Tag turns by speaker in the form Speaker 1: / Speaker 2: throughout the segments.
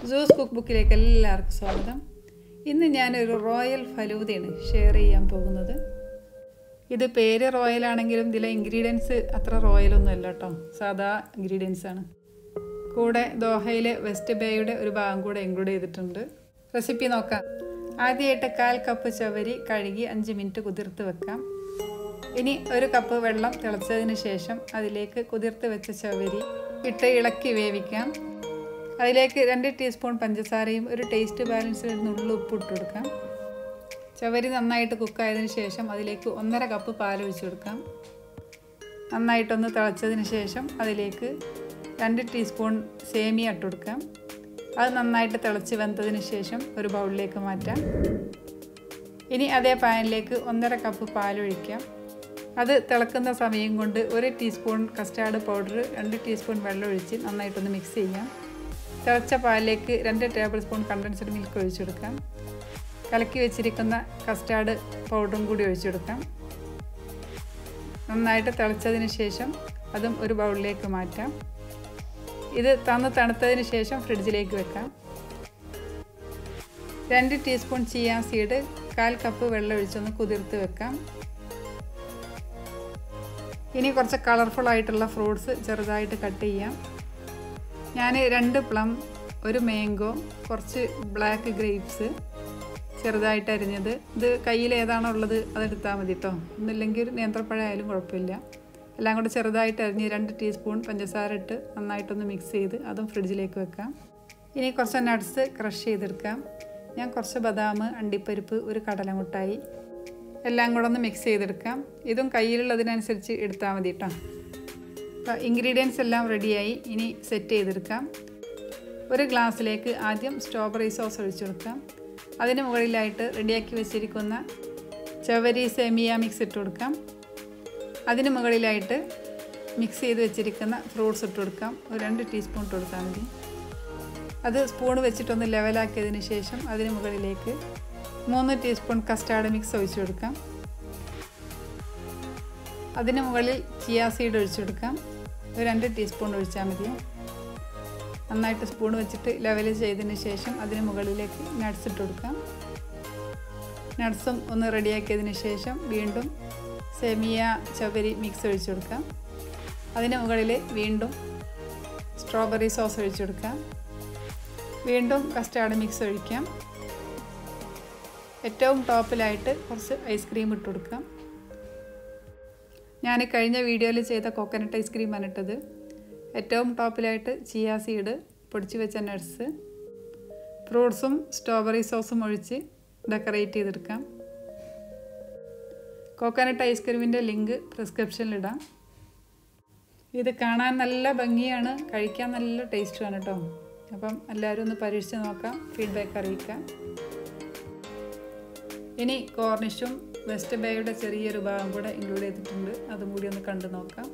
Speaker 1: സൂസ് cook ബുക്കിലേക്ക് എല്ലാവർക്കും സ്വാഗതം ഇന്ന് ഞാനൊരു റോയൽ ഫലൂദയാണ് ഷെയർ ചെയ്യാൻ പോകുന്നത് ഇത് പേര് റോയൽ ആണെങ്കിലും ഇതിലെ ഇൻഗ്രീഡിയൻസ് അത്ര റോയലൊന്നും അല്ല കേട്ടോ സാധാ ഇൻഗ്രീഡിയൻസ് ആണ് കൂടെ ദോഹയിലെ വെസ്റ്റ് ബേയുടെ ഒരു ഭാഗം കൂടെ ഇൻക്ലൂഡ് ചെയ്തിട്ടുണ്ട് റെസിപ്പി നോക്കാം ആദ്യമായിട്ട് കാൽ കപ്പ് ചവരി കഴുകി അഞ്ച് മിനിറ്റ് കുതിർത്ത് വെക്കാം ഇനി ഒരു കപ്പ് വെള്ളം തിളച്ചതിന് ശേഷം അതിലേക്ക് കുതിർത്ത് വെച്ച ചവരി ഇട്ട് ഇളക്കി വേവിക്കാം അതിലേക്ക് രണ്ട് ടീസ്പൂൺ പഞ്ചസാരയും ഒരു ടേസ്റ്റ് ബാലൻസിൽ നുള്ളു ഉപ്പ് ഇട്ട് കൊടുക്കാം ചവരി നന്നായിട്ട് കുക്കായതിനു ശേഷം അതിലേക്ക് ഒന്നര കപ്പ് പാൽ ഒഴിച്ചു കൊടുക്കാം നന്നായിട്ടൊന്ന് തിളച്ചതിന് ശേഷം അതിലേക്ക് രണ്ട് ടീസ്പൂൺ സേമിയ ഇട്ട് കൊടുക്കാം അത് നന്നായിട്ട് തിളച്ച് വെന്തതിന് ശേഷം ഒരു ബൗളിലേക്ക് മാറ്റാം ഇനി അതേ പാനിലേക്ക് ഒന്നര കപ്പ് പാലൊഴിക്കാം അത് തിളക്കുന്ന സമയം കൊണ്ട് ഒരു ടീസ്പൂൺ കസ്റ്റാർഡ് പൗഡർ രണ്ട് ടീസ്പൂൺ വെള്ളം ഒഴിച്ച് നന്നായിട്ടൊന്ന് മിക്സ് ചെയ്യാം തിളച്ച പാലിലേക്ക് രണ്ട് ടേബിൾ സ്പൂൺ കണ്ടൻസ്ഡ് മിൽക്ക് ഒഴിച്ചെടുക്കാം കലക്കി വെച്ചിരിക്കുന്ന കസ്റ്റാർഡ് പൗഡറും കൂടി ഒഴിച്ചെടുക്കാം നന്നായിട്ട് തിളച്ചതിന് ശേഷം അതും ഒരു ബൗളിലേക്ക് മാറ്റാം ഇത് തന്ന് തണുത്തതിന് ശേഷം ഫ്രിഡ്ജിലേക്ക് വെക്കാം രണ്ട് ടീസ്പൂൺ ചിയാ സീഡ് കാൽ കപ്പ് വെള്ളം ഒഴിച്ചൊന്ന് കുതിർത്ത് വെക്കാം ഇനി കുറച്ച് കളർഫുൾ ആയിട്ടുള്ള ഫ്രൂട്ട്സ് ചെറുതായിട്ട് കട്ട് ചെയ്യാം ഞാൻ രണ്ട് പ്ലം ഒരു മാംഗോ കുറച്ച് ബ്ലാക്ക് ഗ്രേപ്സ് ചെറുതായിട്ട് അരിഞ്ഞത് ഇത് കയ്യിൽ ഏതാണോ ഉള്ളത് അതെടുത്താൽ മതി കേട്ടോ ഒന്നില്ലെങ്കിൽ നേന്ത്രപ്പഴം ആയാലും കുഴപ്പമില്ല എല്ലാം കൂടെ ചെറുതായിട്ട് അരിഞ്ഞ് രണ്ട് ടീസ്പൂൺ പഞ്ചസാര ഇട്ട് നന്നായിട്ടൊന്ന് മിക്സ് ചെയ്ത് അതും ഫ്രിഡ്ജിലേക്ക് വെക്കാം ഇനി കുറച്ച് നട്ട്സ് ക്രഷ് ചെയ്തെടുക്കാം ഞാൻ കുറച്ച് ബദാം അണ്ടിപ്പരിപ്പ് ഒരു കടലമുട്ടായി എല്ലാം കൂടെ ഒന്ന് മിക്സ് ചെയ്തെടുക്കാം ഇതും കയ്യിലുള്ളതിനനുസരിച്ച് എടുത്താൽ മതി കേട്ടോ അപ്പോൾ ഇൻഗ്രീഡിയൻസ് എല്ലാം റെഡിയായി ഇനി സെറ്റ് ചെയ്തെടുക്കാം ഒരു ഗ്ലാസ്സിലേക്ക് ആദ്യം സ്ട്രോബെറി സോസ് ഒഴിച്ചു കൊടുക്കാം അതിന് മുകളിലായിട്ട് റെഡിയാക്കി വെച്ചിരിക്കുന്ന ചവരി സെമിയ മിക്സ് ഇട്ട് കൊടുക്കാം അതിന് മുകളിലായിട്ട് മിക്സ് ചെയ്ത് വെച്ചിരിക്കുന്ന ഫ്രൂട്ട്സ് ഇട്ട് കൊടുക്കാം ഒരു രണ്ട് ടീസ്പൂൺ ഇട്ട് കൊടുത്താൽ മതി അത് സ്പൂൺ വെച്ചിട്ടൊന്ന് ലെവലാക്കിയതിന് ശേഷം അതിന് മുകളിലേക്ക് മൂന്ന് ടീസ്പൂൺ കസ്റ്റാർഡ് മിക്സ് ഒഴിച്ചു കൊടുക്കാം അതിന് മുകളിൽ ചിയാ സീഡ് ഒഴിച്ചു കൊടുക്കാം ഒരു രണ്ട് ടീസ്പൂൺ ഒഴിച്ചാൽ മതി നന്നായിട്ട് സ്പൂൺ വെച്ചിട്ട് ലെവൽ ചെയ്തതിന് ശേഷം അതിന് മുകളിലേക്ക് നട്ട്സ് ഇട്ട് കൊടുക്കാം നട്ട്സും ഒന്ന് റെഡിയാക്കിയതിന് ശേഷം വീണ്ടും സെമിയ ചവരി മിക്സ് ഒഴിച്ചു കൊടുക്കാം അതിന് മുകളിൽ വീണ്ടും സ്ട്രോബെറി സോസ് ഒഴിച്ചു കൊടുക്കാം വീണ്ടും കസ്റ്റാർഡ് മിക്സ് ഒഴിക്കാം ഏറ്റവും ടോപ്പിലായിട്ട് കുറച്ച് ഐസ്ക്രീം ഇട്ട് കൊടുക്കാം ഞാൻ കഴിഞ്ഞ വീഡിയോയിൽ ചെയ്ത കോക്കനട്ട് ഐസ്ക്രീമാണ് ഇട്ടത് ഏറ്റവും ടോപ്പിലായിട്ട് ചിയാ സീഡ് പൊടിച്ച് വെച്ച നട്ട്സ് ഫ്രൂട്ട്സും സ്ട്രോബെറി സോസും ഒഴിച്ച് ഡെക്കറേറ്റ് ചെയ്തെടുക്കാം കോക്കനട്ട് ഐസ്ക്രീമിൻ്റെ ലിങ്ക് പ്രിസ്ക്രിപ്ഷനിലിടാം ഇത് കാണാൻ നല്ല ഭംഗിയാണ് കഴിക്കാൻ നല്ല ടേസ്റ്റുമാണ് കേട്ടോ അപ്പം എല്ലാവരും ഒന്ന് പരീക്ഷിച്ച് നോക്കാം ഫീഡ്ബാക്ക് അറിയിക്കാം ഇനി കോർണിഷും വെസ്റ്റ് ബേയുടെ ചെറിയൊരു ഭാഗം കൂടെ ഇൻക്ലൂഡ് ചെയ്തിട്ടുണ്ട് അതും കൂടി ഒന്ന് കണ്ടു നോക്കാം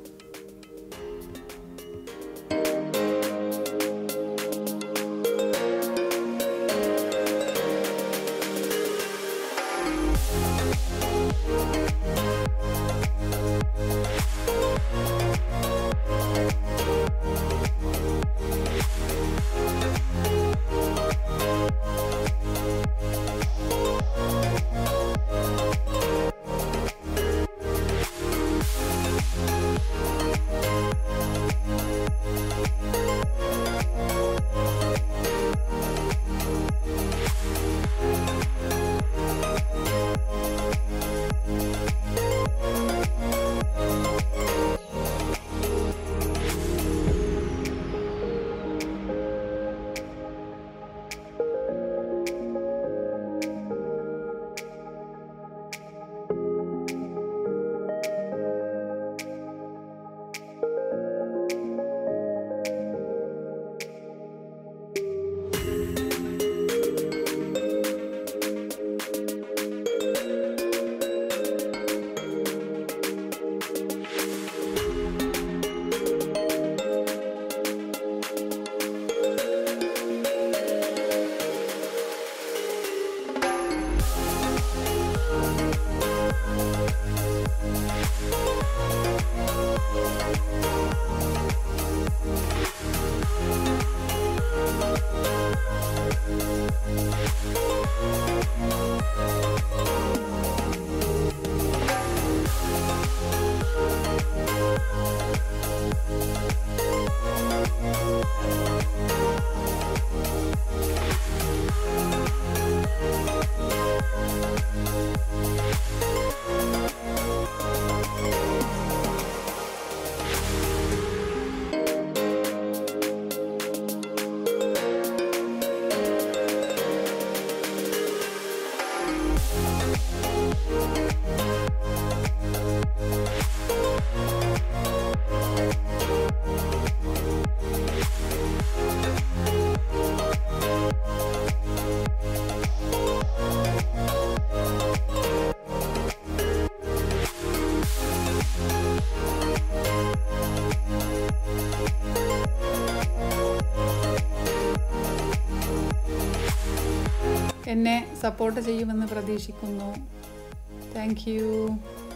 Speaker 1: എന്നെ സപ്പോർട്ട് ചെയ്യുമെന്ന് പ്രതീക്ഷിക്കുന്നു താങ്ക് യു